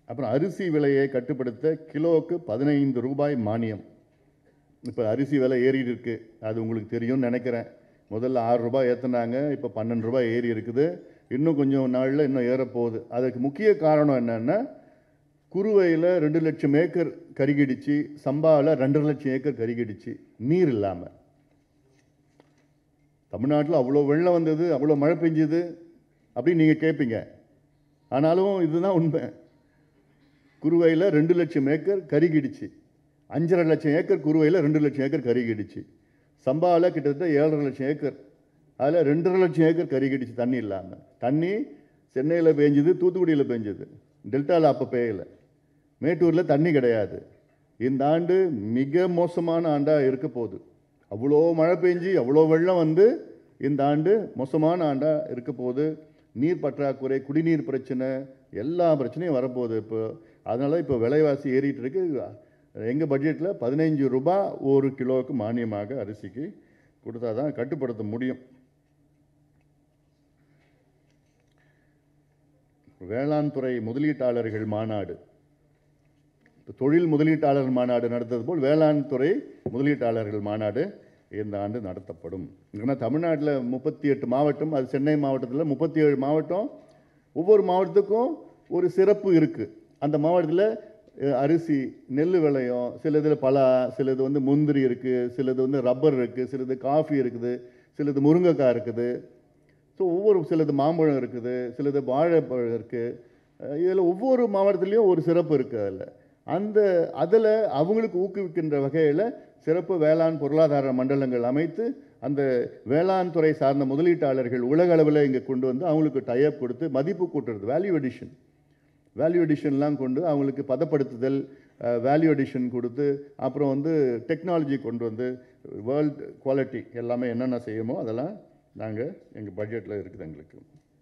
அப்புறம் அரிசி விலையை கட்டுப்படுத்த கிலோவுக்கு பதினைந்து ரூபாய் மானியம் இப்போ அரிசி விலை ஏறிட்டு இருக்கு அது உங்களுக்கு தெரியும்னு நினைக்கிறேன் முதல்ல ஆறு ரூபாய் ஏற்றுனாங்க இப்போ பன்னெண்டு ரூபாய் ஏறி இருக்குது இன்னும் கொஞ்சம் நாளில் இன்னும் ஏறப்போகுது அதுக்கு முக்கிய காரணம் என்னென்னா குறுவையில் ரெண்டு லட்சம் ஏக்கர் கருகிடுச்சு சம்பாவில் ரெண்டரை லட்சம் ஏக்கர் கருகிடுச்சு நீர் இல்லாமல் தமிழ்நாட்டில் அவ்வளோ வெள்ளம் வந்தது அவ்வளோ மழை பெஞ்சுது அப்படின்னு நீங்கள் கேட்பீங்க ஆனாலும் இதுதான் உண்மை குறுவையில் ரெண்டு லட்சம் ஏக்கர் கருகிடுச்சு அஞ்சரை லட்சம் ஏக்கர் குறுவையில் ரெண்டு லட்சம் ஏக்கர் கருகிடுச்சு சம்பாவில் கிட்டத்தட்ட ஏழரை லட்சம் ஏக்கர் அதில் ரெண்டரை லட்சம் ஏக்கர் கருகிடுச்சு தண்ணி இல்லாமல் தண்ணி சென்னையில் பேஞ்சுது தூத்துக்குடியில் பேஞ்சுது டெல்டாவில் அப்போ பெய்யலை மேட்டூரில் தண்ணி கிடையாது இந்த ஆண்டு மிக மோசமான ஆண்டாக இருக்க போகுது அவ்வளோ மழை பெஞ்சு அவ்வளோ வெள்ளம் வந்து இந்த ஆண்டு மோசமான ஆண்டாக இருக்க போகுது நீர் பற்றாக்குறை குடிநீர் பிரச்சனை எல்லா பிரச்சனையும் வரப்போகுது இப்போ அதனால இப்போ விலைவாசி ஏறிட்டு இருக்கு எங்கள் பட்ஜெட்டில் பதினைஞ்சு ரூபாய் ஒரு கிலோவுக்கு மானியமாக அரிசிக்கு கொடுத்தா தான் கட்டுப்படுத்த முடியும் வேளாண் துறை முதலீட்டாளர்கள் மாநாடு இப்போ தொழில் முதலீட்டாளர் மாநாடு நடத்தது போல் வேளாண் துறை முதலீட்டாளர்கள் மாநாடு இந்த ஆண்டு நடத்தப்படும் ஏன்னா தமிழ்நாட்டில் முப்பத்தி எட்டு மாவட்டம் அது சென்னை மாவட்டத்தில் முப்பத்தி ஏழு மாவட்டம் ஒவ்வொரு மாவட்டத்துக்கும் ஒரு சிறப்பு இருக்குது அந்த மாவட்டத்தில் அஹ், அரிசி நெல் விளையும் சிலதில் பலா சிலது வந்து முந்திரி இருக்குது சிலது வந்து ரப்பர் இருக்குது சிலது காஃபி இருக்குது சிலது முருங்கைக்காய் இருக்குது ஸோ ஒவ்வொரு சிலது மாம்பழம் இருக்குது சிலது வாழைப்பழம் இருக்குது இதில் ஒவ்வொரு மாவட்டத்துலேயும் ஒரு சிறப்பு இருக்குது அதில் அந்த அதில் அவங்களுக்கு ஊக்குவிக்கின்ற வகையில் சிறப்பு வேளாண் பொருளாதார மண்டலங்கள் அமைத்து அந்த வேளாண் துறை சார்ந்த முதலீட்டாளர்கள் உலக அளவில் இங்கே கொண்டு வந்து அவங்களுக்கு டைப் கொடுத்து மதிப்பு கூட்டுறது வேல்யூ எடிஷன் வேல்யூ எடிஷன்லாம் கொண்டு அவங்களுக்கு பதப்படுத்துதல் வேல்யூ எடிஷன் கொடுத்து அப்புறம் வந்து டெக்னாலஜி கொண்டு வந்து வேர்ல்ட் குவாலிட்டி எல்லாமே என்னென்ன செய்யுமோ அதெல்லாம் நாங்கள் எங்கள் பட்ஜெட்டில் இருக்குது எங்களுக்கு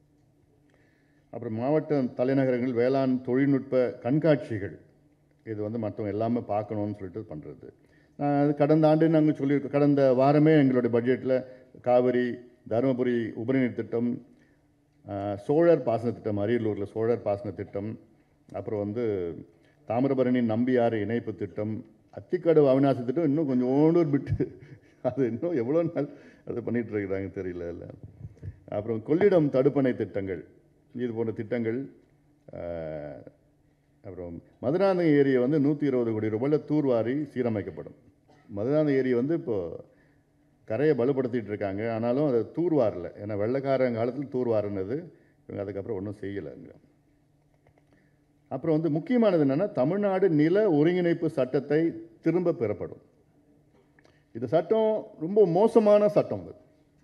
அப்புறம் மாவட்ட தலைநகரங்கள் வேளாண் தொழில்நுட்ப கண்காட்சிகள் இது வந்து மற்றவங்க எல்லாமே பார்க்கணும்னு சொல்லிட்டு பண்ணுறது அது கடந்த ஆண்டு நாங்கள் சொல்லியிருக்கோம் கடந்த வாரமே எங்களுடைய பட்ஜெட்டில் காவிரி தருமபுரி உபரிநீர் திட்டம் ஆஹ், சோழர் பாசன திட்டம் அரியலூரில் சோழர் பாசன திட்டம் அப்புறம் வந்து தாமிரபரணி நம்பியாறு இணைப்பு திட்டம் அத்திக்காடு அவிநாசி திட்டம் இன்னும் கொஞ்சோண்டு ஒரு பிட்டு அது இன்னும் எவ்வளோ நாள் அது பண்ணிட்டு இருக்கிறாங்க தெரியல இல்லை அப்புறம் கொள்ளிடம் தடுப்பணை திட்டங்கள் இது போன்ற திட்டங்கள் ஆஹ், அப்புறம் மதுராந்தகம் ஏரியை வந்து நூற்றி இருபது கோடி ரூபாயில் தூர்வாரி சீரமைக்கப்படும் மதுராந்தகம் ஏரி வந்து இப்போது கரையை பலப்படுத்திட்டு இருக்காங்க ஆனாலும் அதை தூர்வாரல ஏன்னா வெள்ளைக்காரன் காலத்தில் தூர்வாருனது இவங்க அதுக்கப்புறம் ஒன்றும் செய்யலைங்க அப்புறம் வந்து முக்கியமானது என்னென்னா தமிழ்நாடு நில ஒருங்கிணைப்பு சட்டத்தை திரும்ப பெறப்படும் இந்த சட்டம் ரொம்ப மோசமான சட்டம் இது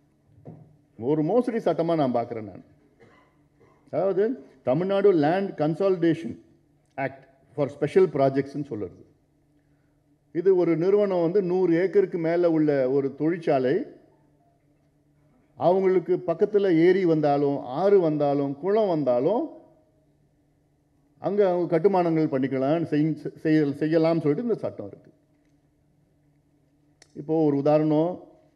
ஒரு மோசடி சட்டமாக நான் பார்க்குறேன் நான் அதாவது Tamil Nadu land consolidation act for special ப்ராஜெக்ட்ஸ்னு சொல்லுறது இது ஒரு நிறுவனம் வந்து நூறு ஏக்கருக்கு மேலே உள்ள ஒரு தொழிற்சாலை அவங்களுக்கு பக்கத்தில் ஏரி வந்தாலும் ஆறு வந்தாலும் குளம் வந்தாலும் அங்கே அவங்க கட்டுமானங்கள் பண்ணிக்கலாம் செய்- செய்ய செய்யலாம்னு சொல்லிட்டு இந்த சட்டம் இருக்குது இப்போது ஒரு உதாரணம்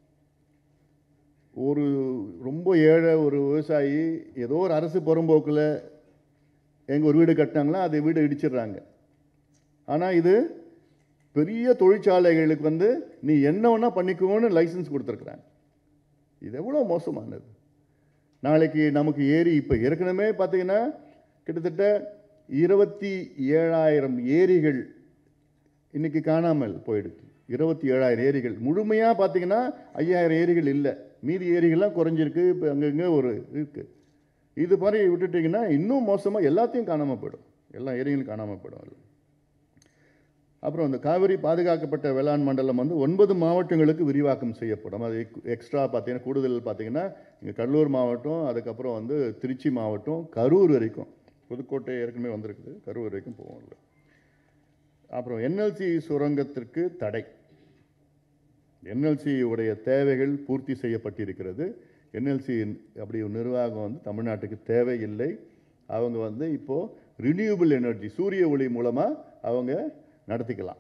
ஒரு ரொம்ப ஏழை ஒரு விவசாயி ஏதோ ஒரு அரசு புறம்போக்கில் எங்கள் ஒரு வீடு கட்டினாங்களா அது வீடு இடிச்சிடுறாங்க ஆனால் இது பெரிய தொழிற்சாலைகளுக்கு வந்து நீ என்ன வேணா பண்ணிக்கோன்னு லைசன்ஸ் கொடுத்துருக்குறாங்க இது எவ்வளோ மோசமானது நாளைக்கு நமக்கு ஏரி இப்போ ஏற்கனவே பார்த்தீங்கன்னா கிட்டத்தட்ட இருபத்தி ஏழாயிரம் ஏரிகள் இன்னைக்கு காணாமல் போயிடுச்சு இருபத்தி ஏழாயிரம் ஏரிகள் முழுமையாக பார்த்தீங்கன்னா ஐயாயிரம் ஏரிகள் இல்லை மீதி ஏரிகள்லாம் குறைஞ்சிருக்கு இப்போ அங்கங்கே ஒரு இருக்குது இது மாதிரி விட்டுட்டிங்கன்னா இன்னும் மோசமாக எல்லாத்தையும் காணாமல் போயிடும் எல்லா ஏரிகளும் காணாமல் போயிடும் அதுல. அப்புறம் இந்த காவிரி பாதுகாக்கப்பட்ட வேளாண் மண்டலம் வந்து ஒன்பது மாவட்டங்களுக்கு விரிவாக்கம் செய்யப்படும் அது எக்ஸ்ட்ரா பார்த்தீங்கன்னா கூடுதல் பார்த்தீங்கன்னா இங்கே கடலூர் மாவட்டம் அதுக்கப்புறம் வந்து திருச்சி மாவட்டம் கரூர் வரைக்கும் புதுக்கோட்டை ஏற்கனவே வந்திருக்குது கரூர் வரைக்கும் போவோம் அதுல. அப்புறம் என்எல்சி சுரங்கத்திற்கு தடை என்எல்சி உடைய தேவைகள் பூர்த்தி செய்யப்பட்டிருக்கிறது என்எல்சி அப்படி ஒரு நிர்வாகம் வந்து தமிழ்நாட்டுக்கு தேவையில்லை அவங்க வந்து இப்போது ரினியூபிள் எனர்ஜி சூரிய ஒளி மூலமாக அவங்க நடத்திக்கலாம்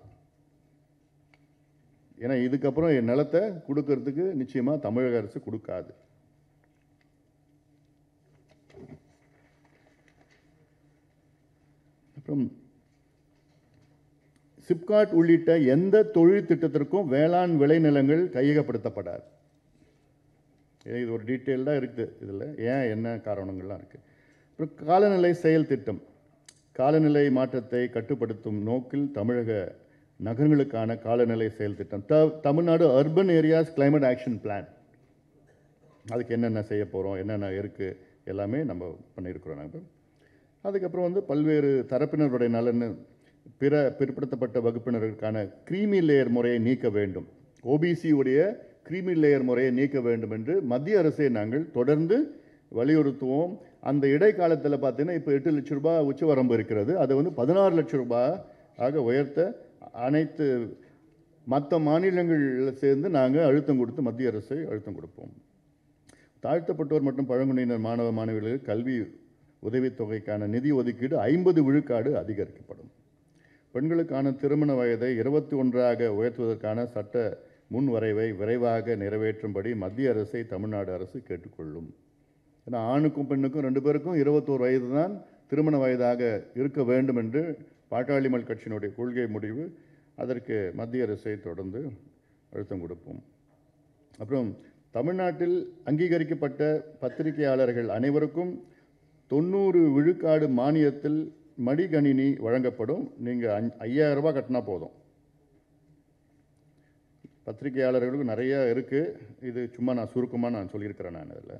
ஏன்னா இதுக்கப்புறம் என் நிலத்தை கொடுக்கறதுக்கு நிச்சயமாக தமிழக அரசு கொடுக்காது அப்புறம் சிப்காட் உள்ளிட்ட எந்த தொழில் திட்டத்திற்கும் வேளாண் விளைநிலங்கள் கையகப்படுத்தப்படாது இது இது ஒரு டீட்டெயில்டாக இருக்குது இதில் ஏன் என்ன காரணங்கள்லாம் இருக்குது அப்புறம் காலநிலை செயல் திட்டம் காலநிலை மாற்றத்தை கட்டுப்படுத்தும் நோக்கில் தமிழக நகரங்களுக்கான காலநிலை செயல் திட்டம் the Tamil Nadu urban areas climate action plan அதுக்கு என்னென்ன செய்ய போகிறோம் என்னென்ன இருக்குது எல்லாமே நம்ம பண்ணியிருக்கிறோம் நாங்கள் அதுக்கப்புறம் வந்து பல்வேறு தரப்பினருடைய நலன் பிற பிற்படுத்தப்பட்ட வகுப்பினருக்கான கிரீமி லேயர் முறையை நீக்க வேண்டும் ஓபிசி உடைய கிரீமி லேயர் முறையை நீக்க வேண்டும் என்று மத்திய அரசை நாங்கள் தொடர்ந்து வலியுறுத்துவோம் அந்த இடைக்காலத்தில் பார்த்தீங்கன்னா இப்போ எட்டு லட்ச ரூபாய் உச்சவரம்பு இருக்கிறது அதை வந்து பதினாறு லட்ச ரூபாய் ஆக உயர்த்த அனைத்து மற்ற மாநிலங்களில் சேர்ந்து நாங்கள் அழுத்தம் கொடுத்து மத்திய அரசை அழுத்தம் கொடுப்போம் தாழ்த்தப்பட்டோர் மற்றும் பழங்குடியினர் மாணவ மாணவிகளுக்கு கல்வி உதவித்தொகைக்கான நிதி ஒதுக்கீடு ஐம்பது விழுக்காடு அதிகரிக்கப்படும் பெண்களுக்கான திருமண வயதை இருபத்தி ஒன்றாக உயர்த்துவதற்கான சட்ட முன்வரைவை விரைவாக நிறைவேற்றும்படி மத்திய அரசை தமிழ்நாடு அரசு கேட்டுக்கொள்ளும் ஏன்னா ஆணுக்கும் பெண்ணுக்கும் ரெண்டு பேருக்கும் இருபத்தோரு வயது தான் திருமண வயதாக இருக்க வேண்டும் என்று பாட்டாளி மக்கள் கட்சியினுடைய கொள்கை முடிவு அதற்கு மத்திய அரசை தொடர்ந்து அழுத்தம் கொடுப்போம் அப்புறம் தமிழ்நாட்டில் அங்கீகரிக்கப்பட்ட பத்திரிகையாளர்கள் அனைவருக்கும் தொண்ணூறு விழுக்காடு மானியத்தில் மடிகணினி வழங்கப்படும் நீங்கள் அஞ் ஐயாயிரம் ரூபாய் கட்டினா போதும் பத்திரிகையாளர்களுக்கு நிறைய இருக்குது இது சும்மா நான் சுருக்கமாக நான் சொல்லியிருக்கிறேன் நான் அதில்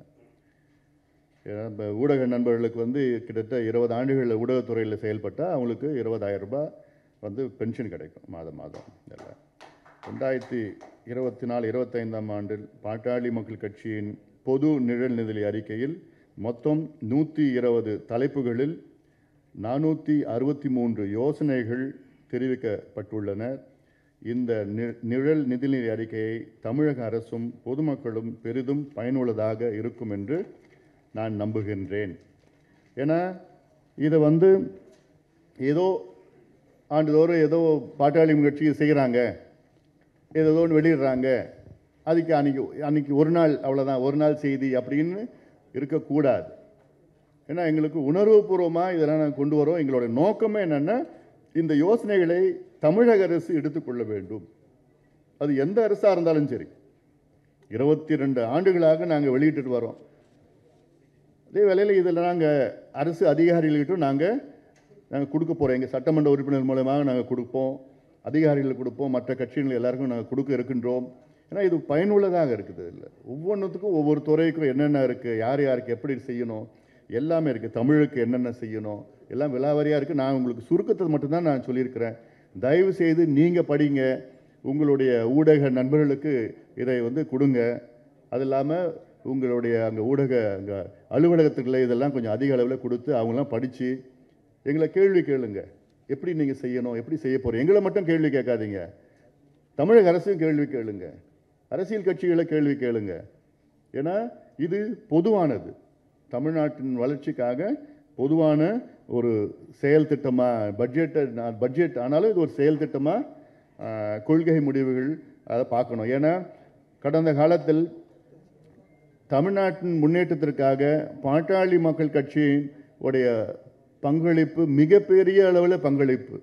இப்போ ஊடக நண்பர்களுக்கு வந்து கிட்டத்தட்ட இருபது ஆண்டுகளில் ஊடகத்துறையில் செயல்பட்டால் அவங்களுக்கு இருபதாயிரம் ரூபாய் வந்து பென்ஷன் கிடைக்கும் மாதம் மாதம் இதில் ரெண்டாயிரத்தி இருபத்தி நாலு இருபத்தைந்தாம் ஆண்டில் பாட்டாளி மக்கள் கட்சியின் பொது நிழல் நிதி அறிக்கையில் மொத்தம் நூற்றி இருபது தலைப்புகளில் நானூற்றி அறுபத்தி மூன்று யோசனைகள் தெரிவிக்கப்பட்டுள்ளன இந்த நி- நிழல் நிதிநிலை அறிக்கையை தமிழக அரசும் பொதுமக்களும் பெரிதும் பயனுள்ளதாக இருக்கும் என்று நான் நம்புகின்றேன் ஏன்னா இதை வந்து ஏதோ ஆண்டுதோறும் ஏதோ பாட்டாளி கட்சி செய்கிறாங்க ஏதோ ஒன்று வெளியிடுறாங்க அதுக்கு அன்னைக்கு அன்னைக்கு ஒரு நாள் அவ்வளோதான் ஒரு நாள் செய்தி அப்படின்னு இருக்கக்கூடாது ஏன்னா எங்களுக்கு உணர்வுபூர்வமாக இதெல்லாம் நாங்கள் கொண்டு வரோம் எங்களோட நோக்கமே என்னென்னா இந்த யோசனைகளை தமிழக அரசு எடுத்துக்கொள்ள வேண்டும் அது எந்த அரசாக இருந்தாலும் சரி இருபத்தி ரெண்டு ஆண்டுகளாக நாங்கள் வெளியிட்டுட்டு வரோம் அதே வேளையில் இதில் நாங்கள் அரசு அதிகாரிகள்கிட்டும் நாங்கள் நாங்கள் கொடுக்க போகிறோம் எங்கள் சட்டமன்ற உறுப்பினர் மூலமாக நாங்கள் கொடுப்போம் அதிகாரிகளுக்கு கொடுப்போம் மற்ற கட்சிகள் எல்லாருக்கும் நாங்கள் கொடுக்க இருக்கின்றோம் ஏன்னா இது பயனுள்ளதாக இருக்குது இல்லை ஒவ்வொன்றுத்துக்கும் ஒவ்வொரு துறைக்கும் என்னென்ன இருக்குது யார் யாருக்கு எப்படி செய்யணும் எல்லாமே இருக்குது தமிழுக்கு என்னென்ன செய்யணும் எல்லாம் விலாவாரியாக இருக்குது நான் உங்களுக்கு சுருக்கத்தை மட்டும்தான் நான் சொல்லியிருக்கிறேன் தயவு செய்து நீங்கள் படிங்க உங்களுடைய ஊடக நண்பர்களுக்கு இதை வந்து கொடுங்க அது இல்லாமல் உங்களுடைய அங்கே ஊடக அங்கே அலுவலகத்துக்குள்ள இதெல்லாம் கொஞ்சம் அதிக அளவில் கொடுத்து அவங்களாம் படித்து எங்களை கேள்வி கேளுங்க எப்படி நீங்கள் செய்யணும் எப்படி செய்ய போகிறோம் எங்களை மட்டும் கேள்வி கேட்காதீங்க தமிழக அரசையும் கேள்வி கேளுங்க அரசியல் கட்சிகளை கேள்வி கேளுங்க ஏன்னா இது பொதுவானது தமிழ்நாட்டின் வளர்ச்சிக்காக பொதுவான ஒரு செயல் திட்டமாக பட்ஜெட்டை பட்ஜெட் ஆனாலும் இது ஒரு செயல் திட்டமாக கொள்கை முடிவுகள் அதை பார்க்கணும் ஏன்னா கடந்த காலத்தில் தமிழ்நாட்டின் முன்னேற்றத்திற்காக பாட்டாளி மக்கள் கட்சியின் உடைய பங்களிப்பு மிகப்பெரிய அளவில் பங்களிப்பு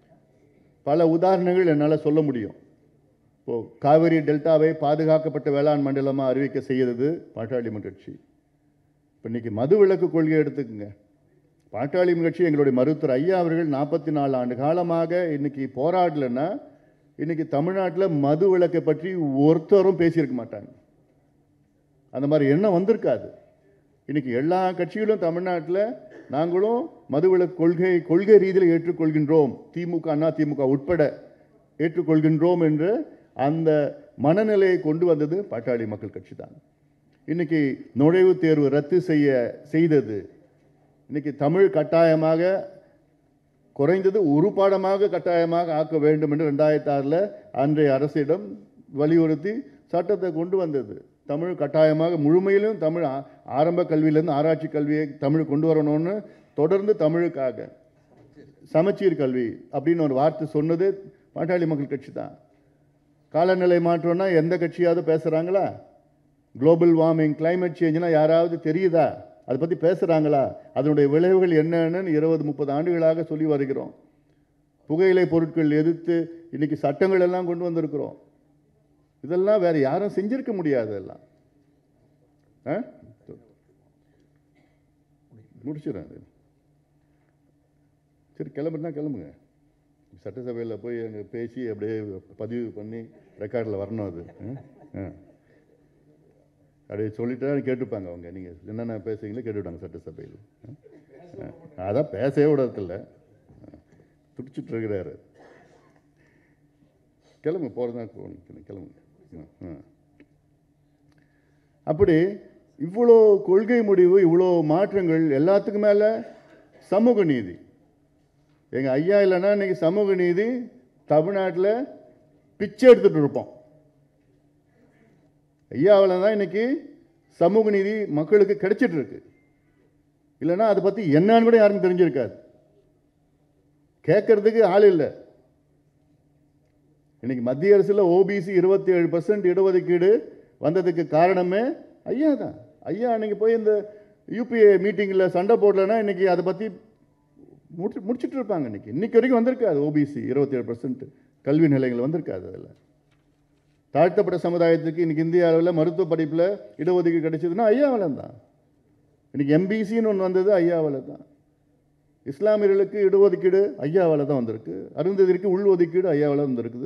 பல உதாரணங்கள் என்னால் சொல்ல முடியும் இப்போ காவிரி டெல்டாவை பாதுகாக்கப்பட்ட வேளாண் மண்டலமாக அறிவிக்க செய்கிறது பாட்டாளி மக்கள் கட்சி இப்போ இன்னைக்கு மது விலக்கு கொள்கை எடுத்துக்கங்க பாட்டாளி மக்கள் கட்சி எங்களுடைய மருத்துவர் ஐயா அவர்கள் நாற்பத்தி நாலு ஆண்டு காலமாக இன்னைக்கு போராடலைன்னா இன்னைக்கு தமிழ்நாட்டில் மது விலக்கை பற்றி ஒருத்தரும் பேசியிருக்க மாட்டாங்க அந்த மாதிரி எண்ணம் வந்திருக்காது இன்னைக்கு எல்லா கட்சிகளும் தமிழ்நாட்டில் நாங்களும் மதுவிலக்கு கொள்கை கொள்கை ரீதியில் ஏற்றுக்கொள்கின்றோம் திமுக அண்ணா திமுக உட்பட ஏற்றுக்கொள்கின்றோம் என்று அந்த மனநிலையை கொண்டு வந்தது பாட்டாளி மக்கள் கட்சி தான் இன்னைக்கு நுழைவுத் தேர்வு ரத்து செய்ய செய்தது இன்னைக்கு தமிழ் கட்டாயமாக குறைந்தது ஒரு பாடமாக கட்டாயமாக ஆக்க வேண்டும் என்று ரெண்டாயிரத்தி ஆறில் அன்றைய அரசிடம் வலியுறுத்தி சட்டத்தை கொண்டு வந்தது தமிழ் கட்டாயமாக முழுமையிலும் தமிழ் ஆ- ஆரம்ப கல்வியிலேருந்து ஆராய்ச்சி கல்வியை தமிழ் கொண்டு வரணும்னு தொடர்ந்து தமிழுக்காக சமச்சீர் கல்வி அப்படின்னு ஒரு வார்த்தை சொன்னது பாட்டாளி மக்கள் கட்சி தான் காலநிலை மாற்றம்னா எந்த கட்சியாவது பேசுகிறாங்களா குளோபல் வார்மிங் climate சேஞ்ச்னா யாராவது தெரியுதா அதை பற்றி பேசுகிறாங்களா அதனுடைய விளைவுகள் என்னன்னு இருபது முப்பது ஆண்டுகளாக சொல்லி வருகிறோம் புகையிலை பொருட்கள் எதிர்த்து இன்னைக்கு சட்டங்கள் எல்லாம் கொண்டு வந்திருக்கிறோம் இதெல்லாம் வேற யாரும் செஞ்சிருக்க முடியாது எல்லாம் ஆ? முடிச்சிடறேன் அது. சரி கிளம்புனா கிளம்புங்க சட்டசபையில் போய் அங்கே பேசி அப்படியே பதிவு பண்ணி ரெக்கார்டில் வரணும் அது ஆ? ஆ. அப்படியே சொல்லிட்டா கேட்டுப்பாங்க அவங்க நீங்கள் என்னென்ன பேசுறீங்களோ கேட்டுவிட்டாங்க சட்டசபையில் ஆ? ஆ. அதான் பேசவே விடறதில்ல துடிச்சிட்டு இருக்கிறாரு கிளம்பு போகிறதா கிளம்புங்க ம், ம். அப்படி இவ்வளோ கொள்கை முடிவு இவ்வளோ மாற்றங்கள் எல்லாத்துக்கும் மேலே சமூக நீதி எங்கள் ஐயா இல்லைன்னா இன்னைக்கு சமூக நீதி தமிழ்நாட்டில் பிச்சை எடுத்துட்டு இருப்போம் ஐயாவில் தான் இன்னைக்கு சமூக நீதி மக்களுக்கு கிடைச்சிட்டு இருக்கு இல்லைன்னா அதை பற்றி என்னன்னு கூட யாருக்கும் தெரிஞ்சிருக்காது கேட்கறதுக்கு ஆள் இல்லை இன்னைக்கு மத்திய அரசில் ஓபிசி இருபத்தி ஏழு பர்சன்ட் இடஒதுக்கீடு வந்ததுக்கு காரணமே ஐயா தான் ஐயா அன்னைக்கு போய் இந்த யூபிஏ மீட்டிங்கில் சண்டை போடலன்னா இன்னைக்கு அதை பற்றி முடிச்சு முடிச்சிட்டு இருப்பாங்க இன்னைக்கு இன்னைக்கு வரைக்கும் வந்திருக்காது ஓபிசி இருபத்தி ஏழு பர்சன்ட் கல்வி நிலையங்கள் வந்திருக்காது அதில் தாழ்த்தப்பட்ட சமுதாயத்துக்கு இன்னைக்கு இந்திய அளவில் மருத்துவ படிப்பில் இடஒதுக்கீடு கிடைச்சதுன்னா ஐயாவில் தான் இன்னைக்கு எம்பிசின்னு ஒன்று வந்தது ஐயாவில் தான் இஸ்லாமியர்களுக்கு இடஒதுக்கீடு ஐயாவால் தான் வந்திருக்கு அருந்ததிற்கு உள் ஒதுக்கீடு ஐயாவால் வந்திருக்குது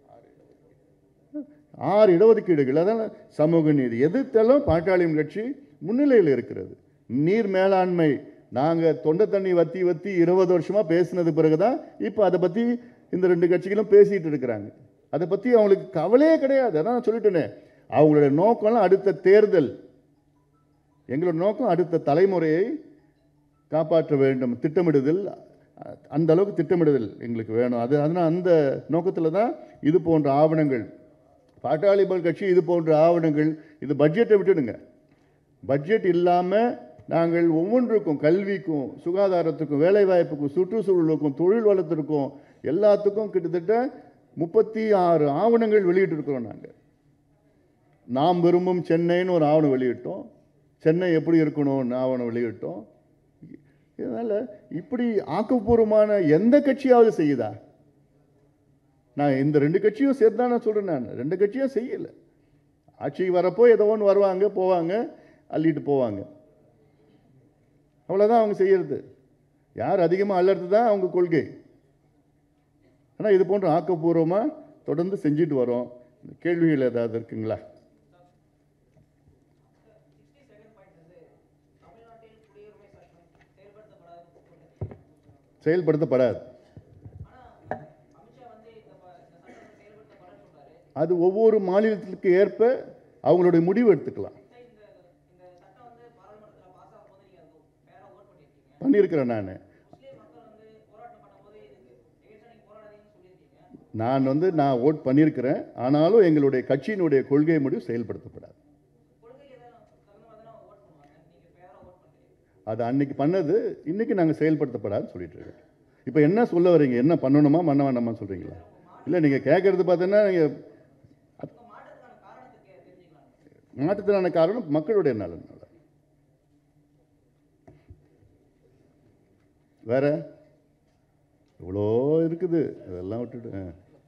ஆறு இடஒதுக்கீடுகள் அதான் சமூக நீதி எதிர்த்தாலும் பாட்டாளியின் கட்சி முன்னிலையில் இருக்கிறது நீர் மேலாண்மை நாங்கள் தொண்டை தண்ணி வத்தி வத்தி இருபது வருஷமாக பேசினது பிறகு தான் இப்போ அதை பற்றி இந்த ரெண்டு கட்சிகளும் பேசிகிட்டு இருக்கிறாங்க அதை பற்றி அவங்களுக்கு கவலையே கிடையாது அதான் நான் சொல்லிட்டேனே அவங்களுடைய நோக்கம்லாம் அடுத்த தேர்தல் எங்களோட நோக்கம் அடுத்த தலைமுறையை காப்பாற்ற வேண்டும் திட்டமிடுதல் அ- அந்த அளவுக்கு திட்டமிடுதல் எங்களுக்கு வேணும் அது அதனால் அந்த நோக்கத்தில் தான் இது போன்ற ஆவணங்கள் பாட்டாளி மக்கள் கட்சி இது போன்ற ஆவணங்கள் இது பட்ஜெட்டை விட்டுடுங்க பட்ஜெட் இல்லாமல் நாங்கள் ஒவ்வொன்றுக்கும் கல்விக்கும் சுகாதாரத்துக்கும் வேலைவாய்ப்புக்கும் சுற்றுச்சூழலுக்கும் தொழில் வளத்திற்கும் எல்லாத்துக்கும் கிட்டத்தட்ட முப்பத்தி ஆறு ஆவணங்கள் வெளியிட்டிருக்கிறோம் நாங்கள் நாம் விரும்பும் சென்னைன்னு ஒரு ஆவணம் வெளியிட்டோம் சென்னை எப்படி இருக்கணும்னு ஆவணம் வெளியிட்டோம் இதனால் இப்படி ஆக்கப்பூர்வமான எந்த கட்சியாவது செய்யுதா நான் இந்த ரெண்டு கட்சியும் சேர்த்து தான் நான் சொல்கிறேன் நான் ரெண்டு கட்சியும் செய்யலை ஆட்சிக்கு வரப்போ ஏதோ ஒன்று வருவாங்க போவாங்க அள்ளிட்டு போவாங்க அவ்வளோதான் அவங்க செய்யறது யார் அதிகமாக அள்ளறது தான் அவங்க கொள்கை ஆனால் இது போன்ற ஆக்கப்பூர்வமாக தொடர்ந்து செஞ்சுட்டு வரோம் கேள்விகள் ஏதாவது இருக்குங்களா செயல்படுத்தப்படாது அது ஒவ்வொரு மாநிலத்திற்கு ஏற்ப அவங்களுடைய முடிவு எடுத்துக்கலாம் பண்ணியிருக்கிறேன் நான் நான் வந்து நான் ஓட் பண்ணியிருக்கிறேன் ஆனாலும் எங்களுடைய கட்சியினுடைய கொள்கை முடிவு செயல்படுத்தப்படாது அது அன்னைக்கு பண்ணது இன்னைக்கு நாங்கள் செயல்படுத்தப்படாதுன்னு சொல்லிட்டு இருக்கோம் இப்போ என்ன சொல்ல வரீங்க என்ன பண்ணணுமா பண்ண வேண்டாமா சொல்றீங்களா இல்லை நீங்கள் கேட்கறது பார்த்தீங்கன்னா நீங்கள் மாற்றத்திலான காரணம் மக்களுடைய நலன் வேற இவ்வளோ இருக்குது அதெல்லாம் விட்டுட்டு ஆ.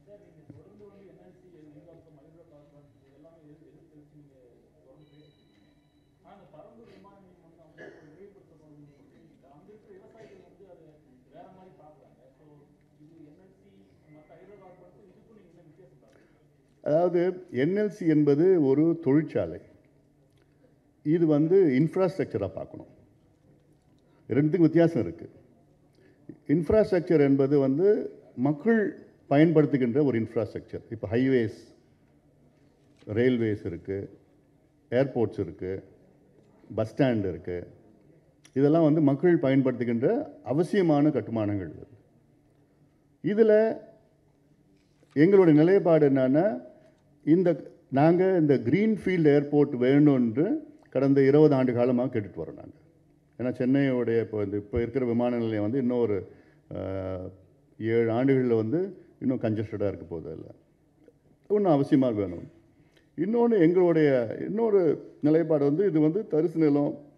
அதாவது என்எல்சி என்பது ஒரு தொழிற்சாலை இது வந்து இன்ஃப்ராஸ்ட்ரக்சராக பார்க்கணும் ரெண்டுத்துக்கும் வித்தியாசம் இருக்குது இன்ஃப்ராஸ்ட்ரக்சர் என்பது வந்து மக்கள் பயன்படுத்துகின்ற ஒரு இன்ஃப்ராஸ்ட்ரக்சர் இப்போ ஹைவேஸ் ரயில்வேஸ் இருக்குது ஏர்போர்ட்ஸ் இருக்குது பஸ் ஸ்டாண்ட் இருக்குது இதெல்லாம் வந்து மக்கள் பயன்படுத்துகின்ற அவசியமான கட்டுமானங்கள் இதில் எங்களுடைய நிலைப்பாடு என்னன்னா இந்த நாங்கள் இந்த கிரீன்ஃபீல்டு ஏர்போர்ட் வேணும்னு கடந்த இருபது ஆண்டு காலமாக கேட்டுட்டு வரோம் நாங்கள் ஏன்னா சென்னையோடைய இப்போ இந்த இப்போ இருக்கிற விமான நிலையம் வந்து இன்னும் ஒரு அஹ், ஏழு ஆண்டுகளில் வந்து இன்னும் கன்ஜஸ்டடாக இருக்க போகுது அதில் இன்னும் அவசியமாக வேணும் இன்னொன்று எங்களுடைய இன்னொரு நிலைப்பாடு வந்து இது வந்து தரிசு நிலம்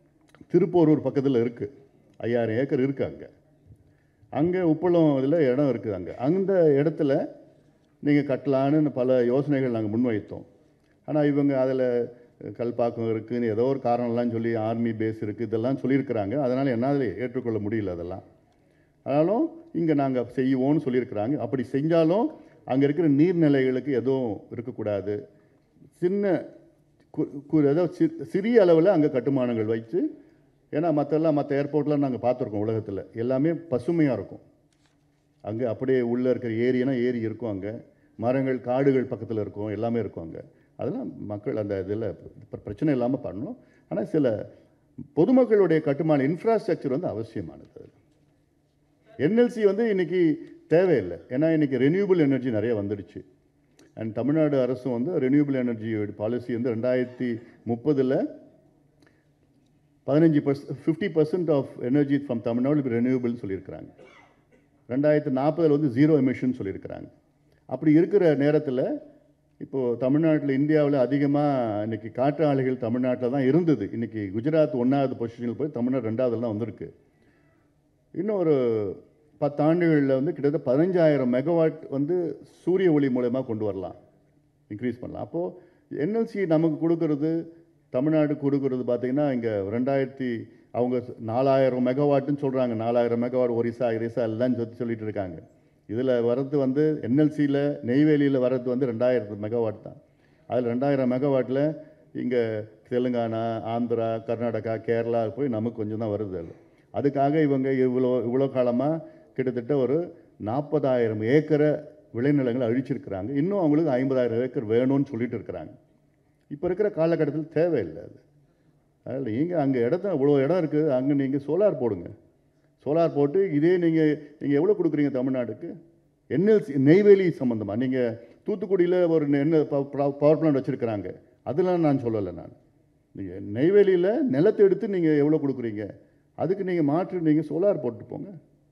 திருப்போரூர் பக்கத்தில் இருக்குது ஐயாயிரம் ஏக்கர் இருக்குது அங்கே அங்கே உப்பளம் இதில் இடம் இருக்குது அங்கே அந்த இடத்துல நீங்கள் கட்டலான்னு பல யோசனைகள் நாங்கள் முன்வைத்தோம் ஆனால் இவங்க அதில் கல்பாக்கம் இருக்குன்னு ஏதோ ஒரு காரணம்லாம் சொல்லி ஆர்மி பேஸ் இருக்குது இதெல்லாம் சொல்லியிருக்கிறாங்க அதனால் என்னால் ஏற்றுக்கொள்ள முடியல அதெல்லாம் ஆனாலும் இங்கே நாங்கள் செய்வோம்னு சொல்லியிருக்கிறாங்க அப்படி செஞ்சாலும் அங்கே இருக்கிற நீர்நிலைகளுக்கு எதுவும் இருக்கக்கூடாது சின்ன கு- கு- ஏதோ சி- சிறிய அளவில் அங்கே கட்டுமானங்கள் வைத்து ஏன்னா மற்றெல்லாம் மற்ற ஏர்போர்ட்லாம் நாங்கள் பார்த்துருக்கோம் உலகத்தில் எல்லாமே பசுமையாக இருக்கும் அங்கே அப்படியே உள்ளே இருக்கிற ஏரினா ஏரி இருக்கும் அங்கே மரங்கள் காடுகள் பக்கத்தில் இருக்கும் எல்லாமே இருக்கும் அங்கே அதெல்லாம் மக்கள் அந்த இதில் பிரச்சனை இல்லாமல் பண்ணணும் ஆனால் சில பொதுமக்களுடைய கட்டுமான இன்ஃப்ராஸ்ட்ரக்சர் வந்து அவசியமானது அது என்எல்சி வந்து இன்னைக்கு தேவையில்லை ஏன்னா இன்னைக்கு ரெனியூபிள் எனர்ஜி நிறைய வந்துடுச்சு அண்ட் தமிழ்நாடு அரசும் வந்து ரெனியூபிள் எனர்ஜி பாலிசி வந்து ரெண்டாயிரத்தி முப்பதில் பதினஞ்சு பர்ஸ் fifty percent of energy from Tamil Nadu இப்போ ரெனியூபிள்னு சொல்லியிருக்கிறாங்க ரெண்டாயிரத்து நாற்பதில் வந்து ஜீரோ எமிஷன் சொல்லியிருக்கிறாங்க அப்படி இருக்கிற நேரத்தில் இப்போது தமிழ்நாட்டில் இந்தியாவில் அதிகமாக இன்னைக்கு காற்றாலைகள் தமிழ்நாட்டில் தான் இருந்தது இன்னைக்கு குஜராத் ஒன்றாவது பொசிஷனில் போய் தமிழ்நாடு ரெண்டாவதுலாம் வந்திருக்கு இன்னும் ஒரு பத்தாண்டுகளில் வந்து கிட்டத்தட்ட பதினஞ்சாயிரம் மெகாவாட் வந்து சூரிய ஒளி மூலயமா கொண்டு வரலாம் இன்க்ரீஸ் பண்ணலாம் அப்போது என்எல்சி நமக்கு கொடுக்கறது தமிழ்நாடு கொடுக்கறது பார்த்தீங்கன்னா இங்கே ரெண்டாயிரத்தி அவங்க நாலாயிரம் மெகாவாட்டுன்னு சொல்கிறாங்க நாலாயிரம் மெகாவாட் ஒரிசா இரிசா எல்லாம் சொல்லி சொல்லிட்டு இருக்காங்க இதில் வர்றது வந்து என்எல்சியில் நெய்வேலியில் வர்றது வந்து ரெண்டாயிரம் மெகாவாட் தான் அதில் ரெண்டாயிரம் மெகாவாட்டில் இங்கே தெலுங்கானா ஆந்திரா கர்நாடகா கேரளா போய் நமக்கு கொஞ்சம் தான் வருது அதில் அதுக்காக இவங்க இவ்வளோ இவ்வளோ காலமாக கிட்டத்தட்ட ஒரு நாற்பதாயிரம் ஏக்கரை விளைநிலங்களை அழிச்சிருக்கிறாங்க இன்னும் அவங்களுக்கு ஐம்பதாயிரம் ஏக்கர் வேணும்னு சொல்லிட்டு இருக்கிறாங்க இப்போ இருக்கிற காலகட்டத்தில் தேவையில்லை அது அதில் நீங்கள் அங்கே இடத்த இவ்வளோ இடம் இருக்குது அங்கே நீங்கள் சோலார் போடுங்க சோலார் போட்டு இதே நீங்கள் நீங்கள் எவ்வளோ கொடுக்குறீங்க தமிழ்நாடுக்கு என்எல்சி நெய்வேலி சம்மந்தமாக நீங்கள் தூத்துக்குடியில் ஒரு என்ன பவர் பிளான்ட் வச்சுருக்கிறாங்க அதெல்லாம் நான் சொல்லலை நான் நீங்கள் நெய்வேலியில் நிலத்தை எடுத்து நீங்கள் எவ்வளோ கொடுக்குறீங்க அதுக்கு நீங்கள் மாற்று நீங்கள் சோலார் போட்டு போங்க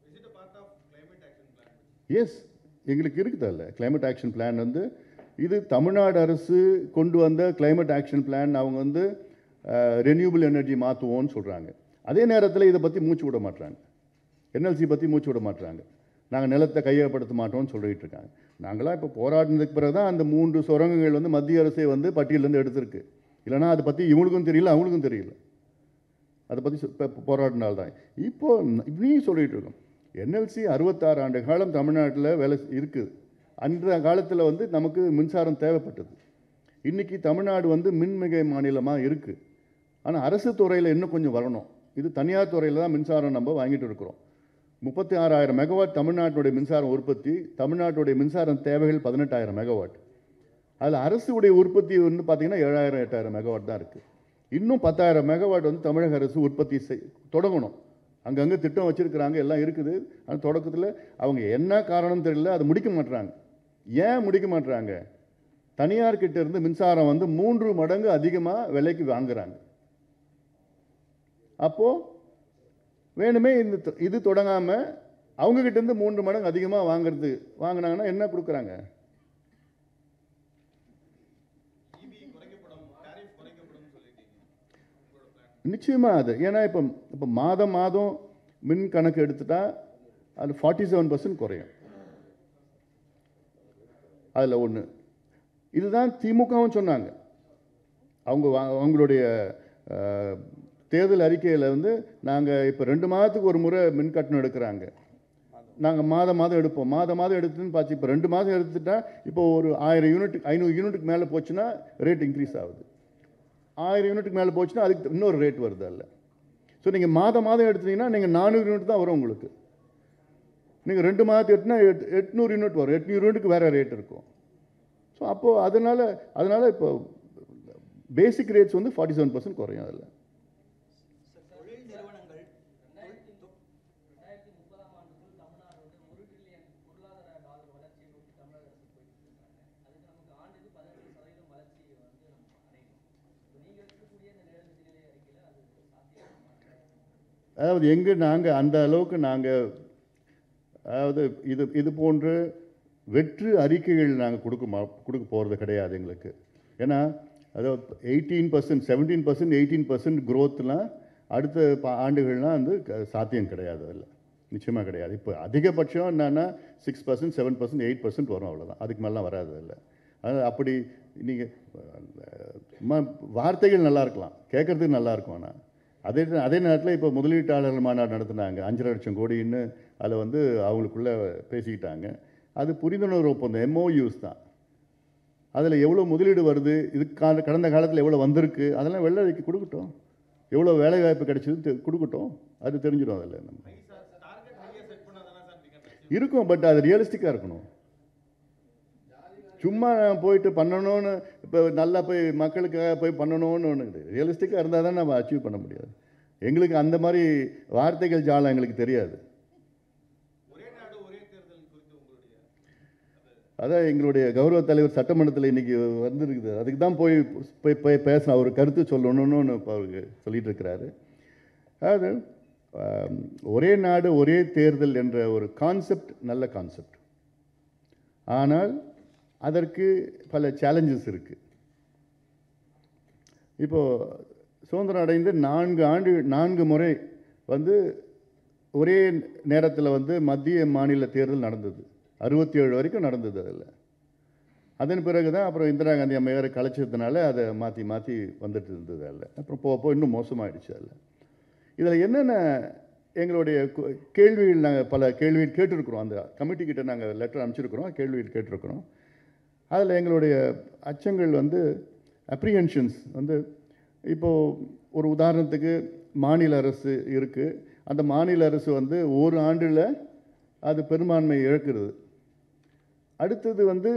எஸ் எங்களுக்கு இருக்குது அதில் climate ஆக்ஷன் பிளான் வந்து இது தமிழ்நாடு அரசு கொண்டு வந்த climate ஆக்ஷன் பிளான் அவங்க வந்து ரெனியூபிள் எனர்ஜி மாற்றுவோம்னு சொல்கிறாங்க அதே நேரத்தில் இதை பற்றி மூச்சு விட மாட்றாங்க என்எல்சி பற்றி மூச்சு விட மாட்றாங்க நாங்கள் நிலத்தை கையகப்படுத்த மாட்டோம்னு சொல்லிட்டு இருக்காங்க நாங்களாம் இப்போ போராடினதுக்கு பிறகு தான் அந்த மூன்று சுரங்கங்கள் வந்து மத்திய அரசே வந்து பட்டியலேருந்து எடுத்திருக்கு இல்லைன்னா அதை பற்றி இவங்களுக்கும் தெரியல அவங்களுக்கும் தெரியல அதை பற்றி போராடினால்தான் இப்போ இப்படியும் சொல்லிட்டு இருக்கோம் என்எல்சி அறுபத்தாறு ஆண்டு காலம் தமிழ்நாட்டில் வேலை இருக்குது அந்த காலத்தில் வந்து நமக்கு மின்சாரம் தேவைப்பட்டது இன்னைக்கு தமிழ்நாடு வந்து மின்மிகை மாநிலமாக இருக்குது ஆனால் அரசு துறையில் இன்னும் கொஞ்சம் வரணும் இது தனியார் துறையில் தான் மின்சாரம் நம்ம வாங்கிட்டு இருக்கிறோம் முப்பத்தி ஆறாயிரம் மெகாவாட் தமிழ்நாட்டுடைய மின்சாரம் உற்பத்தி தமிழ்நாட்டுடைய மின்சாரம் தேவைகள் பதினெட்டாயிரம் மெகாவாட் அதில் அரசுடைய உற்பத்தி வந்து பார்த்தீங்கன்னா ஏழாயிரம் எட்டாயிரம் மெகாவாட் தான் இருக்குது இன்னும் பத்தாயிரம் மெகாவாட் வந்து தமிழக அரசு உற்பத்தி செய் தொடங்கணும் அங்கங்கே திட்டம் வச்சுருக்கிறாங்க எல்லாம் இருக்குது ஆனால் தொடக்கத்தில் அவங்க என்ன காரணம் தெரியல அதை முடிக்க மாட்றாங்க ஏன் முடிக்க மாட்றாங்க தனியார் கிட்ட இருந்து மின்சாரம் வந்து மூன்று மடங்கு அதிகமாக விலைக்கு வாங்குறாங்க அப்போது வேணுமே இந்த தொ- இது தொடங்காமல் அவங்க கிட்ட இருந்து மூன்று மடங்கு அதிகமாக வாங்குறது வாங்கினாங்கன்னா என்ன கொடுக்குறாங்க நிச்சயமா அது ஏன்னா இப்போ இப்போ மாதம் மாதம் மின் கணக்கு எடுத்துட்டா அது ஃபார்ட்டி செவன் பர்சன்ட் குறையும் அதில் ஒன்று இதுதான் திமுகவும் சொன்னாங்க அவங்க வா- அவங்களுடைய அஹ், தேர்தல் அறிக்கையில் வந்து நாங்கள் இப்போ ரெண்டு மாதத்துக்கு ஒரு முறை மின் கட்டணம் எடுக்கிறாங்க நாங்கள் மாதம் மாதம் எடுப்போம் மாதம் மாதம் எடுத்துன்னு பார்த்து இப்போ ரெண்டு மாதம் எடுத்துட்டா இப்போ ஒரு ஆயிரம் யூனிட் ஐநூறு யூனிட்டுக்கு மேலே போச்சுன்னா ரேட் இன்க்ரீஸ் ஆகுது ஆயிரம் யூனிட்டுக்கு மேலே போச்சுன்னா அதுக்கு இன்னொரு ரேட் வருது அதில் ஸோ நீங்கள் மாதம் மாதம் எடுத்தீங்கன்னா நீங்கள் நானூறு யூனிட் தான் வரும் உங்களுக்கு நீங்கள் ரெண்டு மாதத்துக்கு எடுத்துனா எட் எட்நூறு யூனிட் வரும் எட்நூறு யூனிட்டுக்கு வேறு ரேட் இருக்கும் ஸோ அப்போது அதனால் அதனால் இப்போ பேசிக் ரேட்ஸ் வந்து ஃபார்ட்டி செவன் பர்சன்ட் குறையும் அதில் தொழில் நிறுவனங்கள் ரெண்டாயிரத்தி முப்பதாம் ஆண்டுக்குள் தமிழ்நாடு வந்து ஒரு ட்ரில்லியன் பொருளாதார டாலர் வளர்ச்சியை நோக்கி தமிழக அரசு போயிட்டு இருக்காங்க அதுக்கு நமக்கு ஆண்டுக்கு பதினெட்டு சதவீதம் வளர்ச்சி வந்து நம்ம அடையணும் இப்போ நீங்க இருக்கக்கூடிய இந்த நேரடி நிலை அறிக்கையில அது சாத்தியமா அதாவது எங்கே நாங்கள் அந்த அளவுக்கு நாங்கள் அதாவது இது இது போன்று வெற்று அறிக்கைகள் நாங்கள் கொடுக்க மா கொடுக்க போகிறது கிடையாது எங்களுக்கு ஏன்னா அதாவது eighteen percent seventeen percent eighteen percent க்ரோத்லாம் அடுத்த ப- ஆண்டுகள்லாம் வந்து க- சாத்தியம் கிடையாது அதில் நிச்சயமாக கிடையாது இப்போ அதிகபட்சம் என்னன்னா six percent seven percent eight percent வரும் அவ்வளோதான் அதுக்கு மேலாம் வராது அதில் அது அப்படி நீங்கள் சும்மா வார்த்தைகள் நல்லா இருக்கலாம் கேட்குறதுக்கு நல்லா இருக்கும் ஆனால் அதே அதே நேரத்தில் இப்போ முதலீட்டாளர்கள் மாநாடு நடத்துனாங்க அஞ்சரை லட்சம் கோடின்னு அதில் வந்து அவங்களுக்குள்ளே பேசிக்கிட்டாங்க அது புரிந்துணர்வு ஒப்பந்தம் எம்ஓயூஸ் தான் அதில் எவ்வளோ முதலீடு வருது இதுக்கான கடந்த காலத்தில் எவ்வளோ வந்திருக்கு அதெல்லாம் வெள்ளரிக்கு கொடுக்கட்டும் எவ்வளோ வேலை வாய்ப்பு கிடைச்சது தெ- கொடுக்கட்டும் அது தெரிஞ்சிடும் அதில் நம்ம இருக்கும் பட் அது ரியலிஸ்டிக்காக இருக்கணும் சும்மா நான் போயிட்டு பண்ணணும்னு இப்போ நல்லா போய் மக்களுக்காக போய் பண்ணணும்னு ஒன்று ரியலிஸ்டிக்காக இருந்தால் தான் நம்ம அச்சீவ் பண்ண முடியாது எங்களுக்கு அந்த மாதிரி வார்த்தைகள் ஜாலம் எங்களுக்கு தெரியாது அதான் எங்களுடைய கௌரவ தலைவர் சட்டமன்றத்தில் இன்னைக்கு வந்திருக்குது அதுக்கு தான் போய் போய் போய் பேசணும் அவர் கருத்து சொல்லணும்னு இப்போ அவருக்கு சொல்லிட்டு இருக்கிறாரு அதாவது ஆம், ஒரே நாடு ஒரே தேர்தல் என்ற ஒரு கான்செப்ட் நல்ல கான்செப்ட் ஆனால் அதற்கு பல சேலஞ்சஸ் இருக்குது இப்போ சுதந்திரம் அடைந்து நான்கு ஆண்டு நான்கு முறை வந்து ஒரே நேரத்தில் வந்து மத்திய மாநில தேர்தல் நடந்தது அறுபத்தி ஏழு வரைக்கும் நடந்தது அதில் அதன் பிறகு தான் அப்புறம் இந்திரா காந்தி அம்மையார் கலைச்சதுனால அதை மாற்றி மாற்றி வந்துட்டு இருந்தது அதில் அப்புறம் போக போக இன்னும் மோசமாயிடுச்சு அதில் இதில் என்னென்ன எங்களுடைய கு- கேள்விகள் நாங்கள் பல கேள்விகள் கேட்டிருக்கிறோம் அந்த கமிட்டி கிட்ட நாங்கள் லெட்டர் அனுப்பிச்சிருக்கிறோம் கேள்விகள் கேட்டிருக்கிறோம் அதில் எங்களுடைய அச்சங்கள் வந்து அப்ரிஹென்ஷன்ஸ் வந்து இப்போது ஒரு உதாரணத்துக்கு மாநில அரசு இருக்குது அந்த மாநில அரசு வந்து ஒரு ஆண்டில் அது பெரும்பான்மை இழக்கிறது அடுத்தது வந்து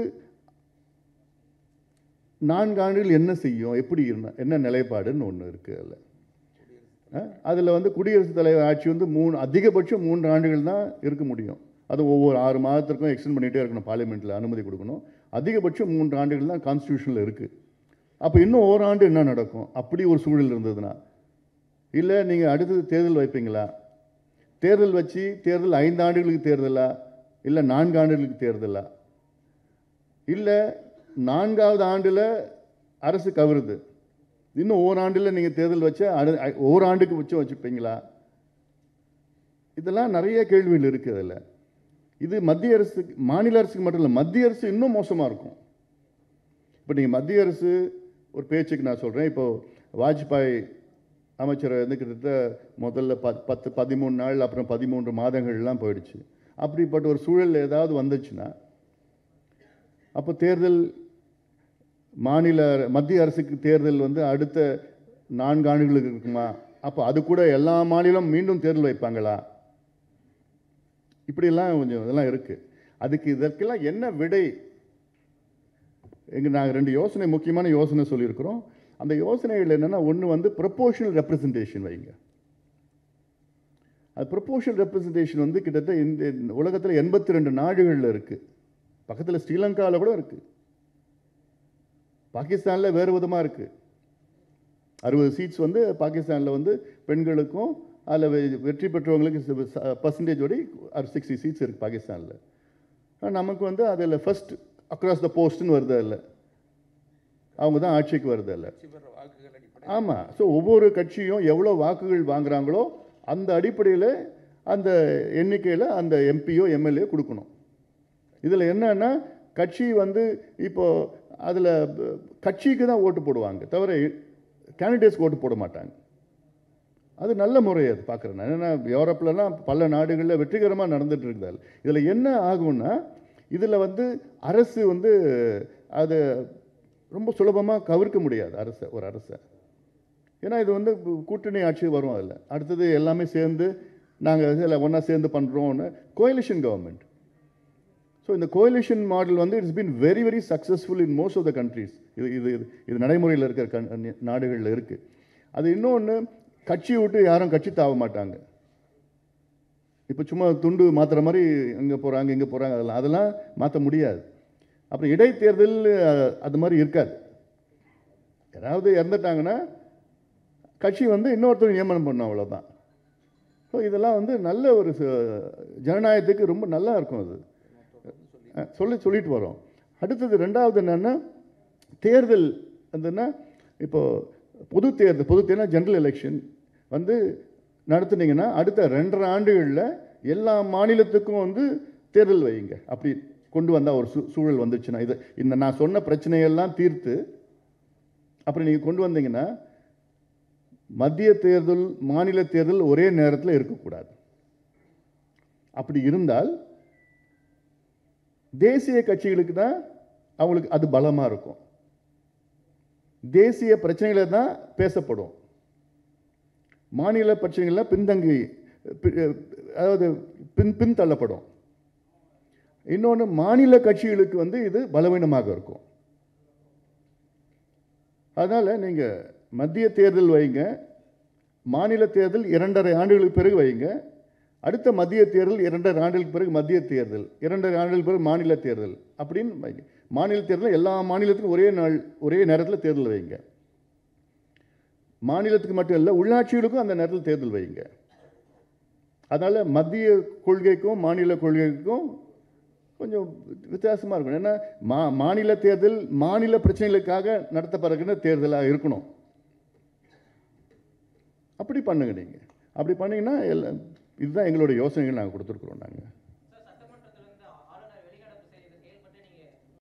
நான்கு ஆண்டுகள் என்ன செய்யும் எப்படி என்ன என்ன நிலைப்பாடுன்னு ஒன்று இருக்குது அதில் அதில் வந்து குடியரசுத் தலைவர் ஆட்சி வந்து மூணு அதிகபட்சம் மூன்று ஆண்டுகள் தான் இருக்க முடியும் அது ஒவ்வொரு ஆறு மாதத்திற்கும் எக்ஸ்டெண்ட் பண்ணிகிட்டே இருக்கணும் பார்லிமெண்ட்டில் அனுமதி கொடுக்கணும் அதிகபட்சம் மூன்று ஆண்டுகள் தான் கான்ஸ்டியூஷனில் இருக்குது அப்போ இன்னும் ஓராண்டு என்ன நடக்கும் அப்படி ஒரு சூழல் இருந்ததுன்னா இல்லை நீங்கள் அடுத்தது தேர்தல் வைப்பீங்களா தேர்தல் வச்சு தேர்தல் ஐந்து ஆண்டுகளுக்கு தேர்தலா இல்லை நான்கு ஆண்டுகளுக்கு தேர்தலா இல்லை நான்காவது ஆண்டில் அரசு கவருது இன்னும் ஓராண்டில் நீங்கள் தேர்தல் வச்சா அடு ஐ- ஓராண்டுக்கு வச்சு வச்சுப்பீங்களா இதெல்லாம் நிறைய கேள்விகள் இருக்குது அதில் இது மத்திய அரசுக்கு மாநில அரசுக்கு மட்டும் இல்லை மத்திய அரசு இன்னும் மோசமாக இருக்கும் இப்போ நீங்கள் மத்திய அரசு ஒரு பேச்சுக்கு நான் சொல்கிறேன் இப்போ வாஜ்பாய் அமைச்சரை வந்து கிட்டத்தட்ட முதல்ல பத் பத்து பதிமூணு நாள் அப்புறம் பதிமூன்று மாதங்கள்லாம் போயிடுச்சு அப்படிப்பட்ட ஒரு சூழல் ஏதாவது வந்துச்சுன்னா அப்போ தேர்தல் மாநில மத்திய அரசுக்கு தேர்தல் வந்து அடுத்த நான்கு ஆண்டுகளுக்கு இருக்குமா அப்போ அது கூட எல்லா மாநிலம் மீண்டும் தேர்தல் வைப்பாங்களா இப்படியெல்லாம் கொஞ்சம் இதெல்லாம் இருக்குது அதுக்கு இதற்கெல்லாம் என்ன விடை எங்க நாங்கள் ரெண்டு யோசனை முக்கியமான யோசனை சொல்லியிருக்கிறோம் அந்த யோசனைகள் என்னென்னா ஒன்று வந்து ப்ரொபோஷனல் ரெப்ரசன்டேஷன் வைங்க அது ப்ரொபோஷனல் ரெப்ரசன்டேஷன் வந்து கிட்டத்தட்ட இந்த உலகத்தில் எண்பத்தி ரெண்டு நாடுகளில் இருக்குது பக்கத்தில் ஸ்ரீலங்காவில் கூட இருக்குது பாகிஸ்தானில் வேறு விதமாக இருக்குது அறுபது சீட்ஸ் வந்து பாகிஸ்தானில் வந்து பெண்களுக்கும் அதில் வெற்றி பெற்றவங்களுக்கு பர்சன்டேஜ் வரை சிக்ஸ்டி சீட்ஸ் இருக்குது பாகிஸ்தானில் நமக்கு வந்து அதில் ஃபர்ஸ்ட் அக்ராஸ் த போஸ்ட்னு வருது அதில் அவங்க தான் ஆட்சிக்கு வருது அதில் ஆமாம் ஸோ ஒவ்வொரு கட்சியும் எவ்வளோ வாக்குகள் வாங்குறாங்களோ அந்த அடிப்படையில் அந்த எண்ணிக்கையில் அந்த எம்பியோ எம்எல்ஏ கொடுக்கணும் இதில் என்னன்னா கட்சி வந்து இப்போ அதில் கட்சிக்கு தான் ஓட்டு போடுவாங்க தவிர கேண்டிடேட்ஸ்க்கு ஓட்டு போட மாட்டாங்க அது நல்ல முறை அது பார்க்குறேன் நான் ஏன்னா யூரோப்லலாம் பல நாடுகளில் வெற்றிகரமாக நடந்துட்டு இருக்குது இதில் என்ன ஆகும்னா இதில் வந்து அரசு வந்து அது ரொம்ப சுலபமாக கவிர்க்க முடியாது அரசை ஒரு அரசை ஏன்னா இது வந்து கூட்டணி ஆட்சி வரும் அதில் அடுத்தது எல்லாமே சேர்ந்து நாங்கள் இதில் ஒன்றா சேர்ந்து பண்ணுறோம்னு கோயிலிஷன் கவர்மெண்ட் ஸோ இந்த கோயிலிஷன் மாடல் வந்து it's been very very successful in most of the countries இது இது இது- இது நடைமுறையில் இருக்கிற கண் நாடுகளில் இருக்குது அது இன்னொன்று கட்சி விட்டு யாரும் கட்சி தாவ மாட்டாங்க இப்போ சும்மா துண்டு மாற்றுற மாதிரி இங்கே போகிறாங்க இங்கே போகிறாங்க அதெல்லாம் அதெல்லாம் மாற்ற முடியாது அப்புறம் இடைத்தேர்தல் அஹ், அது மாதிரி இருக்காது யாராவது இறந்துட்டாங்கன்னா கட்சி வந்து இன்னொருத்தர் நியமனம் பண்ணும் அவ்வளோதான் ஸோ இதெல்லாம் வந்து நல்ல ஒரு ச- ஜனநாயகத்துக்கு ரொம்ப நல்லா இருக்கும் அது அஹ், சொல்லி சொல்லிட்டு வரோம் அடுத்தது ரெண்டாவது என்னென்னா தேர்தல் வந்துன்னா இப்போ பொது தேர்தல் பொது தேர்தல் ஜெனரல் எலெக்ஷன் வந்து நடத்துனீங்கன்னா அடுத்த ரெண்டரை ஆண்டுகளில் எல்லா மாநிலத்துக்கும் வந்து தேர்தல் வைங்க அப்படி கொண்டு வந்தால் ஒரு சூ சூழல் வந்துச்சுன்னா இது இந்த நான் சொன்ன பிரச்சனையெல்லாம் தீர்த்து அப்படி நீங்கள் கொண்டு வந்தீங்கன்னா மத்திய தேர்தல் மாநில தேர்தல் ஒரே நேரத்தில் இருக்கக்கூடாது அப்படி இருந்தால் தேசிய கட்சிகளுக்கு தான் அவங்களுக்கு அது பலமாக இருக்கும் தேசிய பிரச்சனைகளை தான் பேசப்படும் மாநில பிரச்சனைகள்லாம் பின்தங்கி பி- அதாவது பின் பின்தள்ளப்படும் இன்னொன்று மாநில கட்சிகளுக்கு வந்து இது பலவீனமாக இருக்கும் அதனால் நீங்கள் மத்திய தேர்தல் வைங்க மாநில தேர்தல் இரண்டரை ஆண்டுகளுக்கு பிறகு வைங்க அடுத்த மத்திய தேர்தல் இரண்டரை ஆண்டுகளுக்கு பிறகு மத்திய தேர்தல் இரண்டரை ஆண்டுகளுக்கு பிறகு மாநில தேர்தல் அப்படின்னு வைங்க மாநில தேர்தல் எல்லா மாநிலத்துக்கும் ஒரே நாள் ஒரே நேரத்தில் தேர்தல் வைங்க மாநிலத்துக்கு மட்டும் இல்லை உள்ளாட்சிகளுக்கும் அந்த நேரத்தில் தேர்தல் வைங்க அதனால் மத்திய கொள்கைக்கும் மாநில கொள்கைக்கும் கொஞ்சம் வித்தியாசமாக இருக்கணும் ஏன்னா மா மாநில தேர்தல் மாநில பிரச்சனைகளுக்காக நடத்தப்படுகிற தேர்தலாக இருக்கணும் அப்படி பண்ணுங்க நீங்கள் அப்படி பண்ணீங்கன்னா எல்லாம் இதுதான் எங்களுடைய யோசனைகள் நாங்கள் கொடுத்துருக்குறோம் நாங்கள்